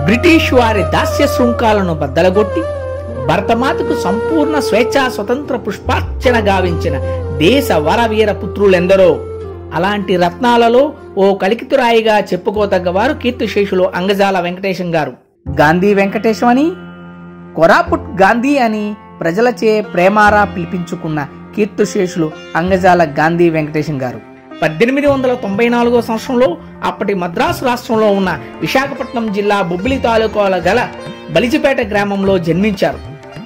British వారి దాస్య శృంఖాలను బద్దలగొట్టి భరతమాతకు సంపూర్ణ స్వేచ్ఛా స్వతంత్ర పుష్పార్చన గావించిన దేశ వరవీర పుత్రులెందరో అలాంటి రత్నాలలో ఓ కలికితురాయిగా చెప్పుకోదగ్గ వారు కీర్తిశేషులు అంగజాల వెంకటేశం గారు గాంధీ వెంకటేశం అని కొరాపుట్ గాంధీ అని ప్రజలచే ప్రేమారా పిలిపించుకున్న కీర్తిశేషులు అంగజాల గాంధీ వెంకటేశం గారు పద్దెనిమిది వందల తొంభై నాలుగో సంవత్సరంలో అప్పటి మద్రాసు రాష్ట్రంలో ఉన్న విశాఖపట్నం జిల్లా బొబ్బిలి తాలూకాల గల బలిజిపేట గ్రామంలో జన్మించారు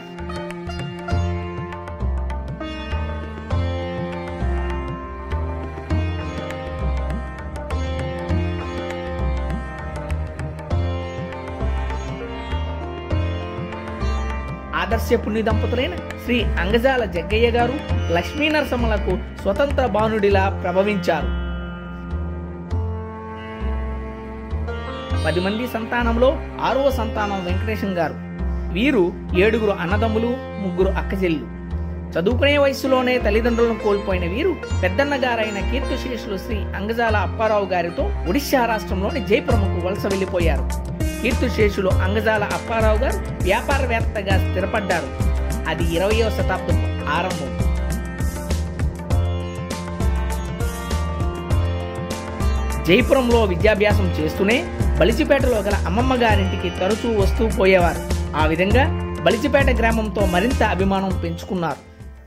ఆదర్శ పుణ్య దంపతులైన శ్రీ అంగజాల జగ్గయ్య గారు లక్ష్మీ నరసమ్మలకు స్వతంత్ర బాణుడిలా ప్రభవించారు పది మంది సంతానంలో ఆరవ సంతానం వెంకటేశం గారు వీరు ఏడుగురు అన్నదమ్ములు ముగ్గురు అక్కచెల్లు చదువుకునే వయసులోనే తల్లిదండ్రులను కోల్పోయిన వీరు పెద్దన్న గారైన కీర్తిశేషులు శ్రీ అంగజాల అప్పారావు గారితో ఒడిశా రాష్ట్రంలోని జైపురముకు వలస వెళ్లిపోయారు కీర్తిశేషులు అంగజాల అప్పారావు గారు వ్యాపారవేత్తగా స్థిరపడ్డారు అది ఇరవయవ శతాబ్దం ఆరంభం జైపురంలో విద్యాభ్యాసం చేస్తూనే బలిజిపేటలో గల అమ్మమ్మ గారింటికి తరచూ వస్తూ పోయేవారు ఆ విధంగా బలిజిపేట గ్రామంతో మరింత అభిమానం పెంచుకున్నారు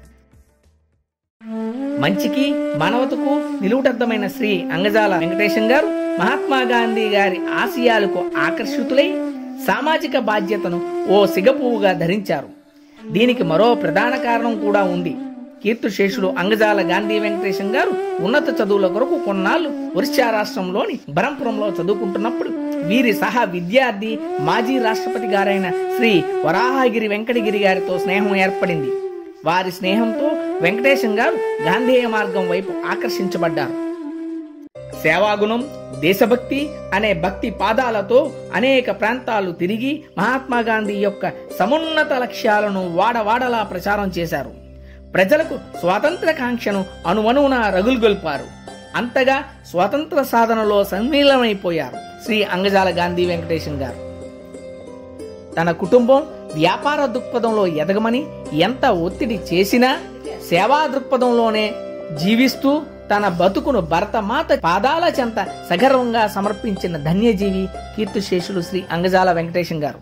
మంచికి మానవతకు నిలువుటద్దమైన శ్రీ అంగజాల వెంకటేశం గారు మహాత్మా గాంధీ గారి ఆశయాలకు ఆకర్షితులై సామాజిక బాధ్యతను ఓ సిగపువ్వుగా ధరించారు దీనికి మరో ప్రధాన కారణం కూడా ఉంది కీర్తిశేషులు అంగజాల గాంధీ వెంకటేశం గారు ఉన్నత చదువుల కొరకు కొన్నాళ్ళు ఒరిస్సా రాష్ట్రంలోని బరంపురంలో చదువుకుంటున్నప్పుడు వీరి సహా విద్యార్థి మాజీ రాష్ట్రపతి గారైన శ్రీ వరాహగిరి వెంకటగిరి గారితో స్నేహం ఏర్పడింది వారి స్నేహంతో వెంకటేశం గారు గాంధేయ మార్గం వైపు ఆకర్షించబడ్డారు సేవాగుణం దేశభక్తి అనే భక్తి పాదాలతో అనేక ప్రాంతాలు తిరిగి మహాత్మా గాంధీ యొక్క సమున్నత లక్ష్యాలను వాడవాడలా ప్రచారం చేశారు ప్రజలకు స్వాతంత్ర కాంక్షను అణువణువున రగులుగొల్పారు అంతగా స్వాతంత్ర సాధనలో సమ్మీలమైపోయారు శ్రీ అంగజాల గాంధీ వెంకటేశం గారు తన కుటుంబం వ్యాపార దృక్పథంలో ఎదగమని ఎంత ఒత్తిడి చేసినా సేవా దృక్పథంలోనే జీవిస్తూ తన బతుకును భరతమాత పాదాల చెంత సగర్వంగా సమర్పించిన ధన్యజీవి కీర్తిశేషులు శ్రీ అంగజాల వెంకటేశం గారు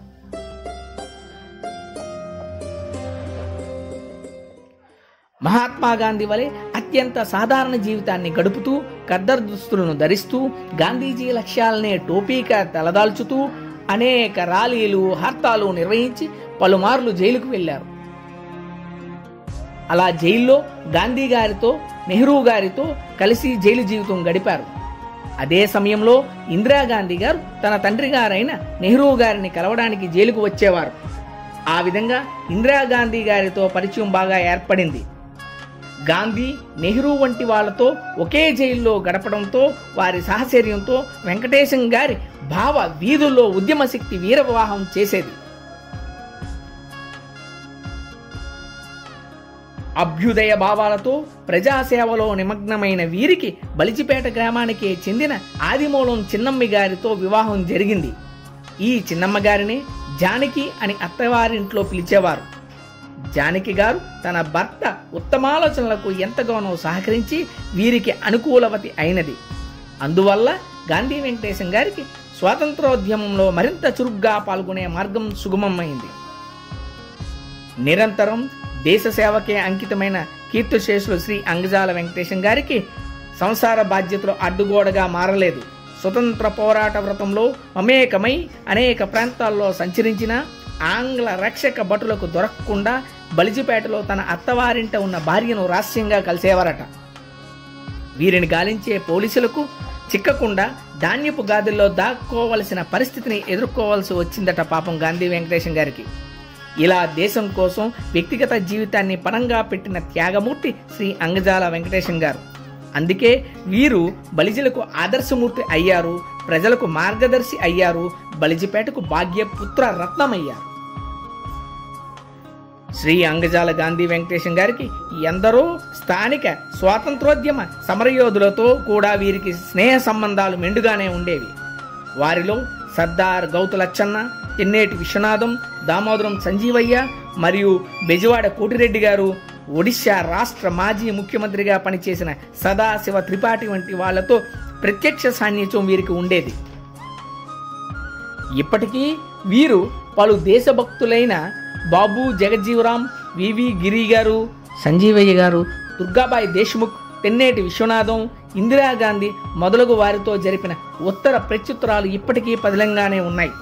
మహాత్మా గాంధీ వలె అత్యంత సాధారణ జీవితాన్ని గడుపుతూ ఖద్దర్ దుస్తులను ధరిస్తూ గాంధీజీ లక్ష్యాలనే టోపీగా తలదాల్చుతూ అనేక ర్యాలీలు హర్తాలు నిర్వహించి పలుమార్లు జైలుకు వెళ్లారు అలా జైల్లో గాంధీ గారితో నెహ్రూ గారితో కలిసి జైలు జీవితం గడిపారు అదే సమయంలో ఇందిరాగాంధీ గారు తన తండ్రి గారైన నెహ్రూ గారిని కలవడానికి జైలుకు వచ్చేవారు ఆ విధంగా ఇందిరాగాంధీ గారితో పరిచయం బాగా ఏర్పడింది గాంధీ నెహ్రూ వంటి వాళ్ళతో ఒకే జైల్లో గడపడంతో వారి సాహచర్యంతో వెంకటేశం గారి భావ వీధుల్లో ఉద్యమ శక్తి వీర వివాహం చేసేది అభ్యుదయ భావాలతో ప్రజాసేవలో నిమగ్నమైన వీరికి బలిజిపేట గ్రామానికి చెందిన ఆదిమూలం చిన్నమ్మి గారితో వివాహం జరిగింది ఈ చిన్నమ్మ గారిని జానకి అని అత్తవారింట్లో పిలిచేవారు జానకి గారు తన భర్త ఉత్తమాలోచనలకు ఎంతగానో సహకరించి వీరికి అనుకూలవతి అయినది అందువల్ల గాంధీ వెంకటేశం గారికి స్వాతంత్రోద్యమంలో మరింత చురుగ్గా పాల్గొనే మార్గం సుగమమైంది నిరంతరం దేశ సేవకే అంకితమైన కీర్తిశేషులు శ్రీ అంగజాల వెంకటేశం గారికి సంసార బాధ్యతలు అడ్డుగోడగా మారలేదు స్వతంత్ర పోరాట వ్రతంలో మమేకమై అనేక ప్రాంతాల్లో సంచరించిన ఆంగ్ల రక్షక భటులకు దొరకకుండా బలిజిపేటలో తన అత్తవారింట ఉన్న భార్యను రహస్యంగా కలిసేవారట వీరిని గాలించే పోలీసులకు చిక్కకుండా ధాన్యపు గాదుల్లో దాక్కోవలసిన పరిస్థితిని ఎదుర్కోవాల్సి వచ్చిందట పాపం గాంధీ వెంకటేశం గారికి ఇలా దేశం కోసం వ్యక్తిగత జీవితాన్ని పణంగా పెట్టిన త్యాగమూర్తి శ్రీ అంగజాల వెంకటేశం గారు అందుకే వీరు బలిజలకు ఆదర్శమూర్తి అయ్యారు ప్రజలకు మార్గదర్శి అయ్యారు బలిజిపేటకు భాగ్యపుత్ర రత్నమయ్యారు శ్రీ అంగజాల గాంధీ వెంకటేశం గారికి ఎందరో స్థానిక స్వాతంత్రోద్యమ సమరయోధులతో కూడా వీరికి స్నేహ సంబంధాలు మెండుగానే ఉండేవి వారిలో సర్దార్ గౌతు లచ్చన్న తెన్నేటి విశ్వనాథం దామోదరం సంజీవయ్య మరియు బెజవాడ కోటిరెడ్డి గారు ఒడిశా రాష్ట్ర మాజీ ముఖ్యమంత్రిగా పనిచేసిన సదాశివ త్రిపాఠి వంటి వాళ్లతో ప్రత్యక్ష సాన్నిధ్యం వీరికి ఉండేది ఇప్పటికీ వీరు పలు దేశభక్తులైన బాబు జగజ్జీవరాం వివి గిరి గారు సంజీవయ్య గారు దుర్గాబాయి దేశ్ముఖ్ తెన్నేటి విశ్వనాథం ఇందిరాగాంధీ మొదలగు వారితో జరిపిన ఉత్తర ప్రత్యుత్తరాలు ఇప్పటికీ పదిలంగానే ఉన్నాయి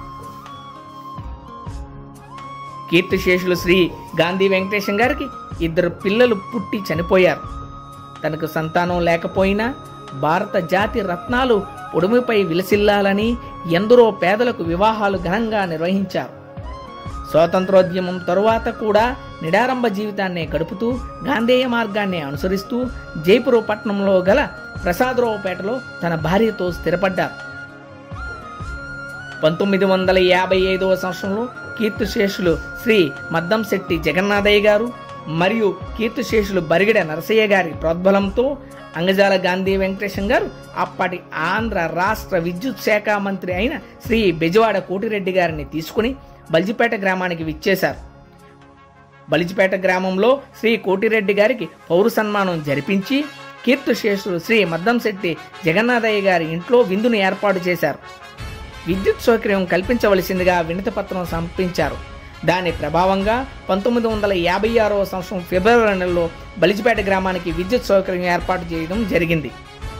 కీర్తిశేషులు శ్రీ గాంధీ వెంకటేశం గారికి ఇద్దరు పిల్లలు పుట్టి చనిపోయారు తనకు సంతానం లేకపోయినా భారత జాతి రత్నాలు పొడుముపై విలసిల్లాలని ఎందరో పేదలకు వివాహాలు ఘనంగా నిర్వహించారు స్వాతంత్రోద్యమం తరువాత కూడా నిడారంభ జీవితాన్ని గడుపుతూ గాంధేయ మార్గాన్ని అనుసరిస్తూ జైపూర్ పట్టణంలో గల ప్రసాదరావుపేటలో తన భార్యతో స్థిరపడ్డారు పంతొమ్మిది వందల యాభై ఐదవ సంవత్సరంలో కీర్తిశేషులు శ్రీ మద్దంశెట్టి జగన్నాథయ్య గారు మరియు కీర్తిశేషులు బరిగిడ నరసయ్య గారి ప్రోద్బలంతో అంగజాల గాంధీ వెంకటేశం గారు అప్పటి ఆంధ్ర రాష్ట్ర విద్యుత్ శాఖ మంత్రి అయిన శ్రీ బెజవాడ కోటిరెడ్డి గారిని తీసుకుని బల్జిపేట గ్రామానికి విచ్చేశారు బలిజిపేట గ్రామంలో శ్రీ కోటిరెడ్డి గారికి పౌర సన్మానం జరిపించి కీర్తిశేషులు శ్రీ మద్దంశెట్టి జగన్నాథయ్య గారి ఇంట్లో విందును ఏర్పాటు చేశారు విద్యుత్ సౌకర్యం కల్పించవలసిందిగా వినతిపత్రం సమర్పించారు దాని ప్రభావంగా పంతొమ్మిది వందల యాభై ఆరవ సంవత్సరం ఫిబ్రవరి నెలలో బలిజిపేట గ్రామానికి విద్యుత్ సౌకర్యం ఏర్పాటు చేయడం జరిగింది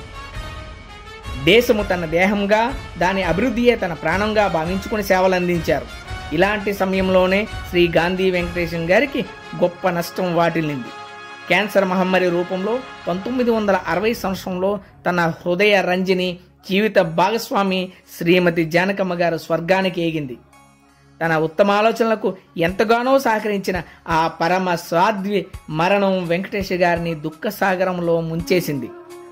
దేశము తన దేహంగా దాని అభివృద్ధియే తన ప్రాణంగా భావించుకుని సేవలు అందించారు ఇలాంటి సమయంలోనే శ్రీ గాంధీ వెంకటేశం గారికి గొప్ప నష్టం వాటిల్లింది క్యాన్సర్ మహమ్మారి రూపంలో పంతొమ్మిది వందల అరవై సంవత్సరంలో తన హృదయ రంజని జీవిత భాగస్వామి శ్రీమతి జానకమ్మ గారు స్వర్గానికి ఏగింది తన ఉత్తమ ఆలోచనలకు ఎంతగానో సహకరించిన ఆ పరమ సాధ్వి మరణం వెంకటేష్ గారిని దుఃఖ సాగరంలో ముంచేసింది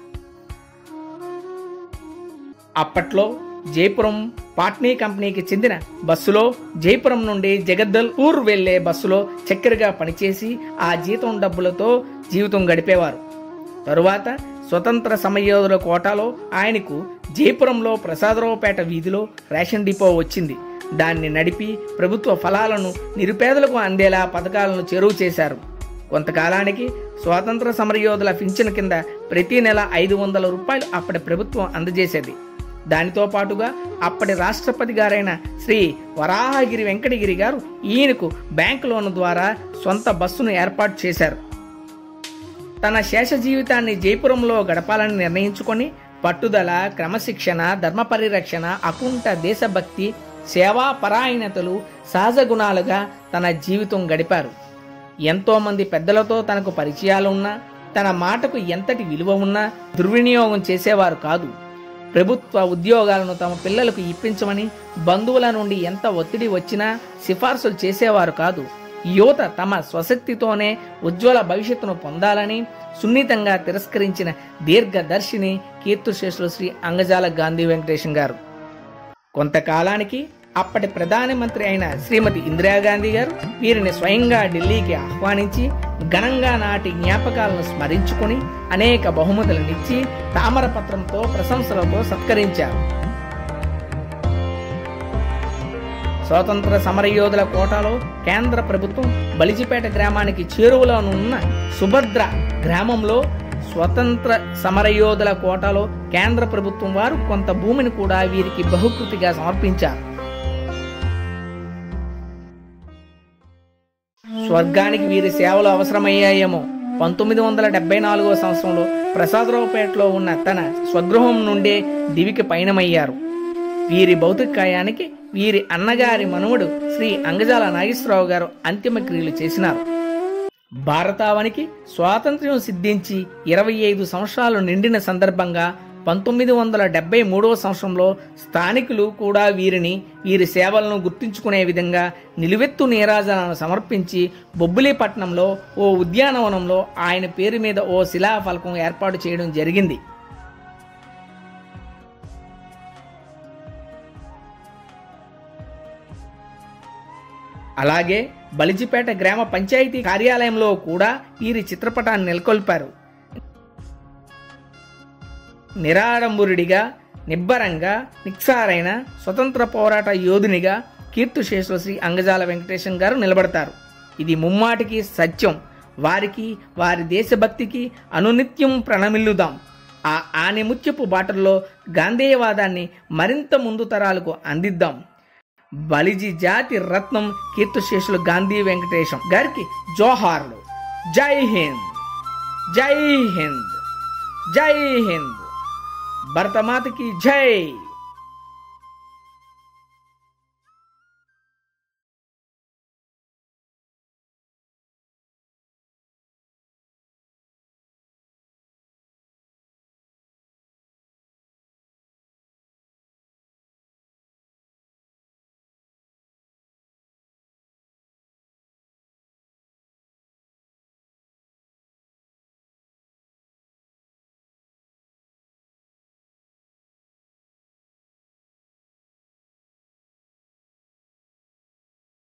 అప్పట్లో జైపురం పాట్నీ కంపెనీకి చెందిన బస్సులో జైపురం నుండి జగద్దల్పూర్ వెళ్లే బస్సులో చక్కెరగా పనిచేసి ఆ జీతం డబ్బులతో జీవితం గడిపేవారు తరువాత స్వతంత్ర సమయోధుల కోటాలో ఆయనకు జైపురంలో ప్రసాదరావుపేట వీధిలో రేషన్ డిపో వచ్చింది దాన్ని నడిపి ప్రభుత్వ ఫలాలను నిరుపేదలకు అందేలా పథకాలను చెరువు చేశారు కొంతకాలానికి స్వాతంత్ర సమరయోధుల పింఛన్ కింద ప్రతి నెల ఐదు వందల రూపాయలు అప్పటి ప్రభుత్వం అందజేసేది దానితో పాటుగా అప్పటి రాష్ట్రపతి గారైన శ్రీ వరాహగిరి వెంకటగిరి గారు ఈయనకు బ్యాంక్ లోన్ ద్వారా సొంత బస్సును ఏర్పాటు చేశారు తన శేష జీవితాన్ని జైపురంలో గడపాలని నిర్ణయించుకొని పట్టుదల క్రమశిక్షణ ధర్మ పరిరక్షణ అకుంఠ దేశభక్తి సేవా పరాయణతలు సహజ గుణాలుగా తన జీవితం గడిపారు ఎంతో మంది పెద్దలతో తనకు పరిచయాలు ఉన్నా తన మాటకు ఎంతటి విలువ ఉన్నా దుర్వినియోగం చేసేవారు కాదు ప్రభుత్వ ఉద్యోగాలను తమ పిల్లలకు ఇప్పించమని బంధువుల నుండి ఎంత ఒత్తిడి వచ్చినా సిఫార్సులు చేసేవారు కాదు యువత తమ స్వశక్తితోనే ఉజ్వల భవిష్యత్తును పొందాలని సున్నితంగా తిరస్కరించిన దీర్ఘదర్శిని కీర్తిశేషులు శ్రీ అంగజాల గాంధీ వెంకటేశం గారు కొంతకాలానికి అప్పటి ప్రధానమంత్రి అయిన శ్రీమతి ఇందిరాగాంధీ గారు వీరిని స్వయంగా ఢిల్లీకి ఆహ్వానించి ఘనంగా నాటి జ్ఞాపకాలను స్మరించుకుని అనేక బహుమతులనిచ్చి తామరపత్రంతో ప్రశంసలతో సత్కరించారు స్వాతంత్ర సమరయోధుల కోటాలో కేంద్ర ప్రభుత్వం బలిజిపేట గ్రామానికి చేరువలో ఉన్న సుభద్ర గ్రామంలో స్వతంత్ర సమరయోధుల కోటాలో కేంద్ర ప్రభుత్వం వారు కొంత భూమిని కూడా వీరికి బహుకృతిగా సమర్పించారు స్వర్గానికి వీరి సేవలు అవసరమయ్యాయేమో పంతొమ్మిది వందల డెబ్బై నాలుగో సంవత్సరంలో ప్రసాదరావుపేటలో ఉన్న తన స్వగృహం నుండే దివికి పయనమయ్యారు వీరి భౌతిక కాయానికి వీరి అన్నగారి మనుమడు శ్రీ అంగజాల నాగేశ్వరరావు గారు అంతిమ క్రియలు చేసినారు భారతావనికి స్వాతంత్ర్యం సిద్ధించి ఇరవై ఐదు సంవత్సరాలు నిండిన సందర్భంగా పంతొమ్మిది వందల డెబ్బై మూడవ సంవత్సరంలో స్థానికులు కూడా వీరిని వీరి సేవలను గుర్తుంచుకునే విధంగా నిలువెత్తు నీరాజనాలను సమర్పించి బొబ్బిలీపట్నంలో ఓ ఉద్యానవనంలో ఆయన పేరు మీద ఓ శిలాఫలకం ఏర్పాటు చేయడం జరిగింది అలాగే బలిజిపేట గ్రామ పంచాయతీ కార్యాలయంలో కూడా వీరి చిత్రపటాన్ని నెలకొల్పారు నిరాడంబురుడిగా నిబ్బరంగా నిక్సారైన స్వతంత్ర పోరాట యోధునిగా కీర్తిశేషులు శ్రీ అంగజాల వెంకటేశం గారు నిలబడతారు ఇది ముమ్మాటికి సత్యం వారికి వారి దేశభక్తికి అనునిత్యం ప్రణమిల్లుదాం ఆ ఆనిముత్యపు బాటల్లో గాంధేయవాదాన్ని మరింత ముందు తరాలకు అందిద్దాం బలిజి జాతి రత్నం కీర్తిశేషులు గాంధీ వెంకటేశం గారికి జోహార్లు జై హింద్ జై హింద్ జై హింద్ భరతమాతకి జై